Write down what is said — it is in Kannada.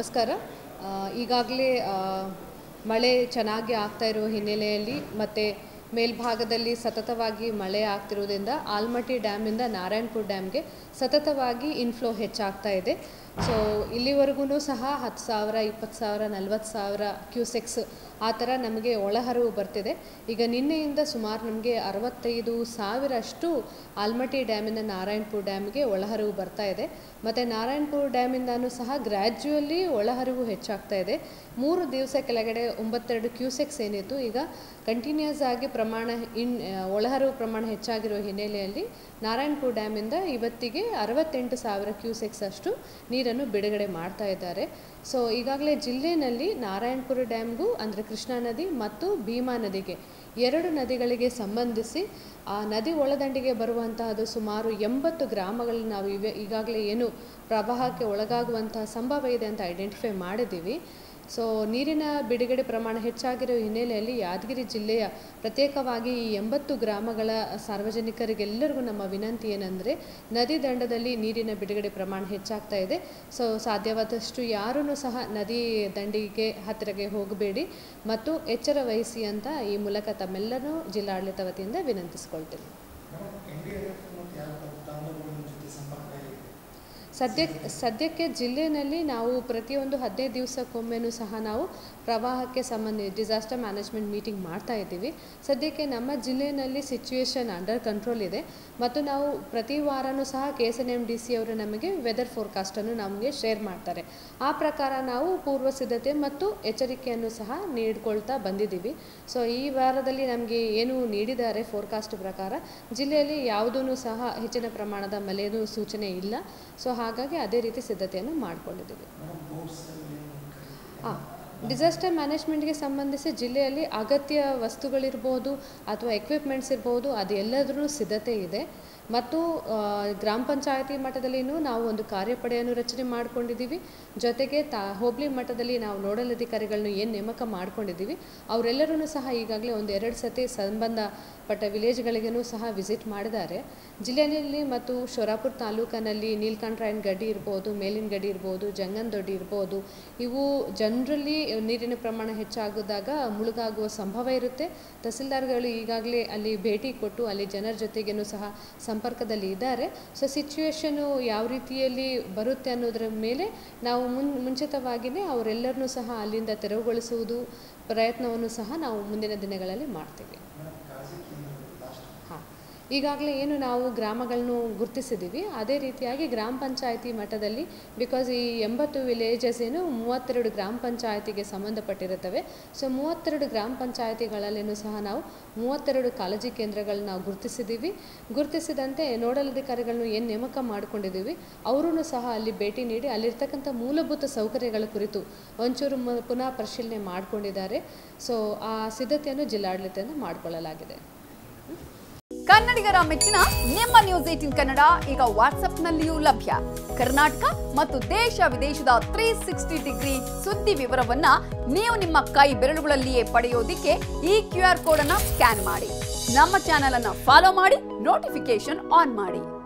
ನಮಸ್ಕಾರ ಈಗಾಗಲೇ ಮಳೆ ಚೆನ್ನಾಗಿ ಆಗ್ತಾ ಇರುವ ಹಿನ್ನೆಲೆಯಲ್ಲಿ ಮತ್ತು ಮೇಲ್ಭಾಗದಲ್ಲಿ ಸತತವಾಗಿ ಮಳೆ ಆಗ್ತಿರೋದ್ರಿಂದ ಆಲ್ಮಟ್ಟಿ ಡ್ಯಾಮಿಂದ ನಾರಾಯಣಪುರ ಡ್ಯಾಮ್ಗೆ ಸತತವಾಗಿ ಇನ್ಫ್ಲೋ ಹೆಚ್ಚಾಗ್ತಾ ಇದೆ ಸೊ ಇಲ್ಲಿವರೆಗೂ ಸಹ ಹತ್ತು ಸಾವಿರ ಇಪ್ಪತ್ತು ಸಾವಿರ ನಲ್ವತ್ತು ಸಾವಿರ ಕ್ಯೂಸೆಕ್ಸ್ ಆ ಥರ ನಮಗೆ ಒಳಹರಿವು ಬರ್ತಿದೆ ಈಗ ನಿನ್ನೆಯಿಂದ ಸುಮಾರು ನಮಗೆ ಅರವತ್ತೈದು ಸಾವಿರ ಅಷ್ಟು ಆಲ್ಮಟ್ಟಿ ಡ್ಯಾಮಿಂದ ನಾರಾಯಣಪುರ ಡ್ಯಾಮ್ಗೆ ಒಳಹರಿವು ಬರ್ತಾ ಇದೆ ಮತ್ತು ನಾರಾಯಣಪುರ ಡ್ಯಾಮಿಂದನೂ ಸಹ ಗ್ರ್ಯಾಜುವಲಿ ಒಳಹರಿವು ಹೆಚ್ಚಾಗ್ತಾ ಇದೆ ಮೂರು ದಿವಸ ಕೆಳಗಡೆ ಒಂಬತ್ತೆರಡು ಕ್ಯೂಸೆಕ್ಸ್ ಏನಿತ್ತು ಈಗ ಕಂಟಿನ್ಯೂಸ್ ಆಗಿ ಪ್ರಮಾಣ ಇನ್ ಒಳಹರಿವು ಪ್ರಮಾಣ ಹೆಚ್ಚಾಗಿರುವ ಹಿನ್ನೆಲೆಯಲ್ಲಿ ನಾರಾಯಣಪುರ ಡ್ಯಾಮಿಂದ ಇವತ್ತಿಗೆ ಅರವತ್ತೆಂಟು ಸಾವಿರ ಕ್ಯೂಸೆಕ್ಸ್ ಅಷ್ಟು ನೀರನ್ನು ಬಿಡುಗಡೆ ಮಾಡ್ತಾ ಇದ್ದಾರೆ ಸೊ ಈಗಾಗಲೇ ಜಿಲ್ಲೆಯಲ್ಲಿ ನಾರಾಯಣಪುರ ಡ್ಯಾಮ್ಗೂ ಅಂದರೆ ಕೃಷ್ಣಾ ನದಿ ಮತ್ತು ಭೀಮಾ ನದಿಗೆ ಎರಡು ನದಿಗಳಿಗೆ ಸಂಬಂಧಿಸಿ ಆ ನದಿ ಒಳದಂಡಿಗೆ ಬರುವಂತಹದ್ದು ಸುಮಾರು ಎಂಬತ್ತು ಗ್ರಾಮಗಳಲ್ಲಿ ನಾವು ಇವೆ ಈಗಾಗಲೇ ಏನು ಪ್ರವಾಹಕ್ಕೆ ಒಳಗಾಗುವಂತಹ ಸಂಭವ ಇದೆ ಅಂತ ಐಡೆಂಟಿಫೈ ಮಾಡಿದ್ದೀವಿ ಸೊ ನೀರಿನ ಬಿಡುಗಡೆ ಪ್ರಮಾಣ ಹೆಚ್ಚಾಗಿರೋ ಹಿನ್ನೆಲೆಯಲ್ಲಿ ಯಾದಗಿರಿ ಜಿಲ್ಲೆಯ ಪ್ರತ್ಯೇಕವಾಗಿ ಈ ಎಂಬತ್ತು ಗ್ರಾಮಗಳ ಸಾರ್ವಜನಿಕರಿಗೆಲ್ಲರಿಗೂ ನಮ್ಮ ವಿನಂತಿ ಏನಂದರೆ ನದಿ ದಂಡದಲ್ಲಿ ನೀರಿನ ಬಿಡುಗಡೆ ಪ್ರಮಾಣ ಹೆಚ್ಚಾಗ್ತಾ ಇದೆ ಸೊ ಸಾಧ್ಯವಾದಷ್ಟು ಯಾರೂ ಸಹ ನದಿ ದಂಡಿಗೆ ಹತ್ತಿರಗೆ ಹೋಗಬೇಡಿ ಮತ್ತು ಎಚ್ಚರ ವಹಿಸಿ ಅಂತ ಈ ಮೂಲಕ ತಮ್ಮೆಲ್ಲರೂ ಜಿಲ್ಲಾಡಳಿತ ವತಿಯಿಂದ ವಿನಂತಿಸ್ಕೊಳ್ತೀನಿ ಸದ್ಯಕ್ಕೆ ಸದ್ಯಕ್ಕೆ ಜಿಲ್ಲೆಯಲ್ಲಿ ನಾವು ಪ್ರತಿಯೊಂದು ಹದಿನೈದು ದಿವಸಕ್ಕೊಮ್ಮೆನೂ ಸಹ ನಾವು ಪ್ರವಾಹಕ್ಕೆ ಸಂಬಂಧಿ ಡಿಸಾಸ್ಟರ್ ಮ್ಯಾನೇಜ್ಮೆಂಟ್ ಮೀಟಿಂಗ್ ಮಾಡ್ತಾ ಇದ್ದೀವಿ ಸದ್ಯಕ್ಕೆ ನಮ್ಮ ಜಿಲ್ಲೆಯಲ್ಲಿ ಸಿಚುವೇಶನ್ ಅಂಡರ್ ಕಂಟ್ರೋಲ್ ಇದೆ ಮತ್ತು ನಾವು ಪ್ರತಿ ವಾರನೂ ಸಹ K S N M D C ಅವರು ನಮಗೆ ವೆದರ್ ಫೋರ್ಕಾಸ್ಟನ್ನು ನಮಗೆ ಶೇರ್ ಮಾಡ್ತಾರೆ ಆ ಪ್ರಕಾರ ನಾವು ಪೂರ್ವ ಸಿದ್ಧತೆ ಮತ್ತು ಎಚ್ಚರಿಕೆಯನ್ನು ಸಹ ನೀಡ್ಕೊಳ್ತಾ ಬಂದಿದ್ದೀವಿ ಸೊ ಈ ವಾರದಲ್ಲಿ ನಮಗೆ ಏನು ನೀಡಿದ್ದಾರೆ ಫೋರ್ಕಾಸ್ಟ್ ಪ್ರಕಾರ ಜಿಲ್ಲೆಯಲ್ಲಿ ಯಾವುದೂ ಸಹ ಹೆಚ್ಚಿನ ಪ್ರಮಾಣದ ಮಳೆಯೂ ಸೂಚನೆ ಇಲ್ಲ ಸೊ ಹಾಗಾಗಿ ಅದೇ ರೀತಿ ಸಿದ್ಧತೆಯನ್ನು ಮಾಡಿಕೊಂಡಿದ್ದೀವಿ ಹಾಂ ಡಿಸಾಸ್ಟರ್ ಮ್ಯಾನೇಜ್ಮೆಂಟ್ಗೆ ಸಂಬಂಧಿಸಿ ಜಿಲ್ಲೆಯಲ್ಲಿ ಅಗತ್ಯ ವಸ್ತುಗಳಿರ್ಬೋದು ಅಥವಾ ಎಕ್ವಿಪ್ಮೆಂಟ್ಸ್ ಇರ್ಬೋದು ಅದು ಎಲ್ಲದರೂ ಸಿದ್ಧತೆ ಇದೆ ಮತ್ತು ಗ್ರಾಮ ಪಂಚಾಯತಿ ಮಟ್ಟದಲ್ಲಿನೂ ನಾವು ಒಂದು ಕಾರ್ಯಪಡೆಯನ್ನು ರಚನೆ ಮಾಡ್ಕೊಂಡಿದ್ದೀವಿ ಜೊತೆಗೆ ತಾ ಹೋಬಳಿ ಮಟ್ಟದಲ್ಲಿ ನಾವು ನೋಡಲ್ ಅಧಿಕಾರಿಗಳನ್ನ ಏನು ನೇಮಕ ಮಾಡ್ಕೊಂಡಿದ್ದೀವಿ ಅವರೆಲ್ಲರೂ ಸಹ ಈಗಾಗಲೇ ಒಂದು ಎರಡು ಸತಿ ಸಂಬಂಧಪಟ್ಟ ವಿಲೇಜ್ಗಳಿಗೂ ಸಹ ವಿಸಿಟ್ ಮಾಡಿದ್ದಾರೆ ಜಿಲ್ಲೆಯಲ್ಲಿ ಮತ್ತು ಶೋರಾಪುರ ತಾಲೂಕಿನಲ್ಲಿ ನೀಲ್ಕಂಠರಾಯನ್ ಗಡ್ಡಿ ಇರ್ಬೋದು ಮೇಲಿನ ಗಡಿ ಇರ್ಬೋದು ಜಂಗನ್ ದೊಡ್ಡಿ ಇರ್ಬೋದು ಇವು ಜನರಲ್ಲಿ ನೀರಿನ ಪ್ರಮಾಣ ಹೆಚ್ಚಾಗಿದಾಗ ಮುಳುಗಾಗುವ ಸಂಭವ ಇರುತ್ತೆ ತಹಸೀಲ್ದಾರ್ಗಳು ಈಗಾಗಲೇ ಅಲ್ಲಿ ಭೇಟಿ ಕೊಟ್ಟು ಅಲ್ಲಿ ಜನರ ಜೊತೆಗೇನು ಸಹ ಸಂಪರ್ಕದಲ್ಲಿ ಇದ್ದಾರೆ ಸೊ ಸಿಚುವೇಶನು ಯಾವ ರೀತಿಯಲ್ಲಿ ಬರುತ್ತೆ ಅನ್ನೋದರ ಮೇಲೆ ನಾವು ಮುನ್ ಮುಂಚಿತವಾಗಿಯೇ ಅವರೆಲ್ಲರನ್ನೂ ಸಹ ಅಲ್ಲಿಂದ ತೆರವುಗೊಳಿಸುವುದು ಪ್ರಯತ್ನವನ್ನು ಸಹ ನಾವು ಮುಂದಿನ ದಿನಗಳಲ್ಲಿ ಮಾಡ್ತೀವಿ ಹಾಂ ಈಗಾಗಲೇ ಏನು ನಾವು ಗ್ರಾಮಗಳನ್ನು ಗುರುತಿಸಿದ್ದೀವಿ ಅದೇ ರೀತಿಯಾಗಿ ಗ್ರಾಮ ಪಂಚಾಯತಿ ಮಟ್ಟದಲ್ಲಿ ಬಿಕಾಸ್ ಈ ಎಂಬತ್ತು ವಿಲೇಜಸ್ ಏನು ಮೂವತ್ತೆರಡು ಗ್ರಾಮ ಪಂಚಾಯತಿಗೆ ಸಂಬಂಧಪಟ್ಟಿರುತ್ತವೆ ಸೊ ಮೂವತ್ತೆರಡು ಗ್ರಾಮ ಪಂಚಾಯತಿಗಳಲ್ಲೇನು ಸಹ ನಾವು ಮೂವತ್ತೆರಡು ಕಾಳಜಿ ಕೇಂದ್ರಗಳನ್ನ ನಾವು ಗುರುತಿಸಿದ್ದೀವಿ ಗುರುತಿಸಿದಂತೆ ನೋಡಲ್ ಅಧಿಕಾರಿಗಳನ್ನು ಏನು ನೇಮಕ ಮಾಡ್ಕೊಂಡಿದ್ದೀವಿ ಅವರೂ ಸಹ ಅಲ್ಲಿ ಭೇಟಿ ನೀಡಿ ಅಲ್ಲಿರ್ತಕ್ಕಂಥ ಮೂಲಭೂತ ಸೌಕರ್ಯಗಳ ಕುರಿತು ಒಂಚೂರು ಪುನಃ ಪರಿಶೀಲನೆ ಮಾಡಿಕೊಂಡಿದ್ದಾರೆ ಸೊ ಆ ಸಿದ್ಧತೆಯನ್ನು ಜಿಲ್ಲಾಡಳಿತದಿಂದ ಮಾಡಿಕೊಳ್ಳಲಾಗಿದೆ ಕನ್ನಡಿಗರ ಮೆಚ್ಚಿನ ನಿಮ್ಮ ನ್ಯೂಸ್ ಏಟಿನ್ ಕನ್ನಡ ಈಗ ವಾಟ್ಸ್ಆಪ್ನಲ್ಲಿಯೂ ಲಭ್ಯ ಕರ್ನಾಟಕ ಮತ್ತು ದೇಶ ವಿದೇಶದ ತ್ರೀ ಸಿಕ್ಸ್ಟಿ ಡಿಗ್ರಿ ಸುದ್ದಿ ವಿವರವನ್ನ ನೀವು ನಿಮ್ಮ ಕೈ ಬೆರಳುಗಳಲ್ಲಿಯೇ ಪಡೆಯೋದಿಕ್ಕೆ ಈ ಕ್ಯೂ ಆರ್ ಕೋಡ್ ಅನ್ನ ಸ್ಕ್ಯಾನ್ ಮಾಡಿ ನಮ್ಮ ಚಾನೆಲ್ ಅನ್ನ ಫಾಲೋ ಮಾಡಿ ನೋಟಿಫಿಕೇಶನ್ ಆನ್ ಮಾಡಿ